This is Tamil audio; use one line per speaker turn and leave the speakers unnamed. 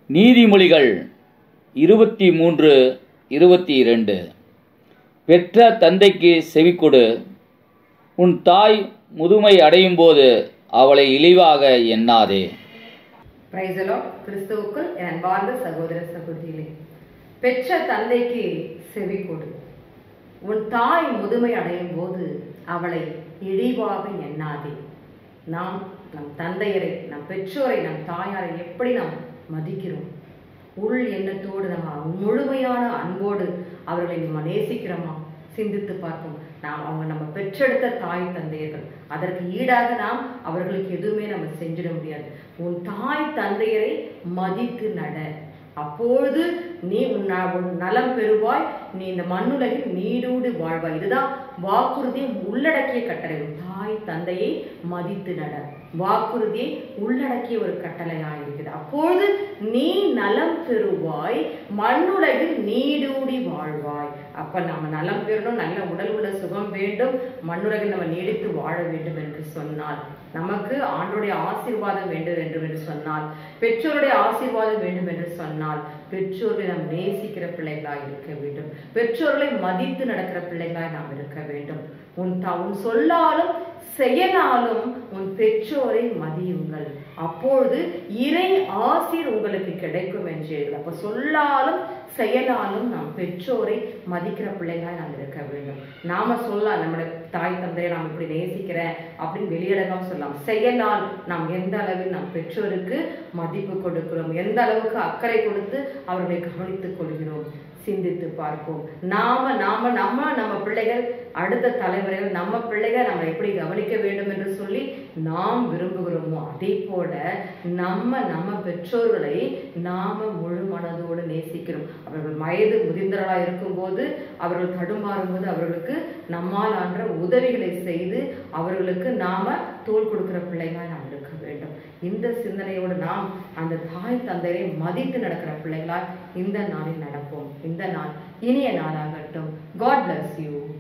நீதிமொழிகள் இருபத்தி மூன்று இருபத்தி இரண்டு பெற்ற தந்தைக்கு செவிக்கொடு உன் தாய் முதுமை அடையும் போது அவளை இழிவாக எண்ணாதே
பிரைசலோ கிறிஸ்துவுக்குள் என் அன்பார்ந்த சகோதர சகோதரிகளே பெற்ற தந்தைக்கு செவி கொடு உன் தாய் முதுமை அடையும் போது அவளை இழிவாக எண்ணாதே நாம் நம் தந்தையரை நம் பெற்றோரை நம் தாயாரை எப்படி நாம் மதிக்கிறோம் உள் எண்ணத்தோடு நம்ம முழுமையான அன்போடு அவர்களை நம்ம நேசிக்கிறோமா சிந்தித்து பார்ப்போம் நாம் அவங்க நம்ம பெற்றெடுத்த தாய் தந்தையர்கள் அதற்கு ஈடாக நாம் அவர்களுக்கு எதுவுமே நம்ம செஞ்சிட முடியாது உன் தாய் தந்தையரை மதித்து நட அப்பொழுது நீ உன் ந- உன் நலம் பெறுவாய் நீ இந்த மண்ணுலகில் நீடூடு வாழ்வாய் இதுதான் வாக்குறுதியை உள்ளடக்கிய கட்டளை உன் தாய் தந்தையை மதித்து நட வாக்குறுதியை உள்ளடக்கிய ஒரு கட்டளையா இருக்குது அப்பொழுது நீ நலம் பெறுவாய் மண்ணுலகில் நீடூடி வாழ்வாய் அப்ப நம்ம நலம் பெறணும் நல்ல உடல் உள்ள சுகம் வேண்டும் மண்ணுலகில் நம்ம நீடித்து வாழ வேண்டும் என்று சொன்னால் நமக்கு ஆண்டுடைய ஆசீர்வாதம் வேண்டும் என்று என்று சொன்னால் பெற்றோருடைய ஆசீர்வாதம் வேண்டும் என்று சொன்னால் பெற்றோர்களை நாம் நேசிக்கிற பிள்ளைகளாய் இருக்க வேண்டும் பெற்றோர்களை மதித்து நடக்கிற பிள்ளைகளாய் நாம் இருக்க வேண்டும் உன் த உன் சொல்லாலும் செயலாலும் உன் பெற்றோரை மதியுங்கள் அப்பொழுது இறை ஆசீர் உங்களுக்கு கிடைக்கும் என்று எழுது. அப்ப சொல்லாலும் செயலாலும் நாம் பெற்றோரை மதிக்கிற பிள்ளைகளாய் நாம் இருக்க வேண்டும் நாம சொல்லலாம் நம்முடைய தாய் தந்தையை நாம் இப்படி நேசிக்கிறேன் அப்படின்னு வெளியிடலாம் சொல்லலாம் செயலால் நாம் எந்த அளவில் நாம் பெற்றோருக்கு மதிப்பு கொடுக்கிறோம் எந்த அளவுக்கு அக்கறை கொடுத்து அவர்களை கவனித்துக் கொள்கிறோம் சிந்தித்து பார்ப்போம் நாம நாம நம்ம நம்ம பிள்ளைகள் அடுத்த தலைமுறைகள் நம்ம பிள்ளைகள் நம்ம எப்படி கவனிக்க வேண்டும் என்று சொல்லி நாம் விரும்புகிறோமோ அதே போல நம்ம நம்ம பெற்றோர்களை நாம முழு மனதோடு நேசிக்கிறோம் அவர்கள் வயது முதிர்ந்தவர்களாக இருக்கும்போது அவர்கள் தடுமாறும் போது அவர்களுக்கு நம்மால் ஆன்ற உதவிகளை செய்து அவர்களுக்கு நாம தோள் கொடுக்கிற பிள்ளைகளாய் நாம் இருக்க வேண்டும் இந்த சிந்தனையோடு நாம் அந்த தாய் தந்தையை மதித்து நடக்கிற பிள்ளைகளாய் இந்த நாளில் நடப்போம் இந்த நாள் இனிய நாளாகட்டும் காட் bless யூ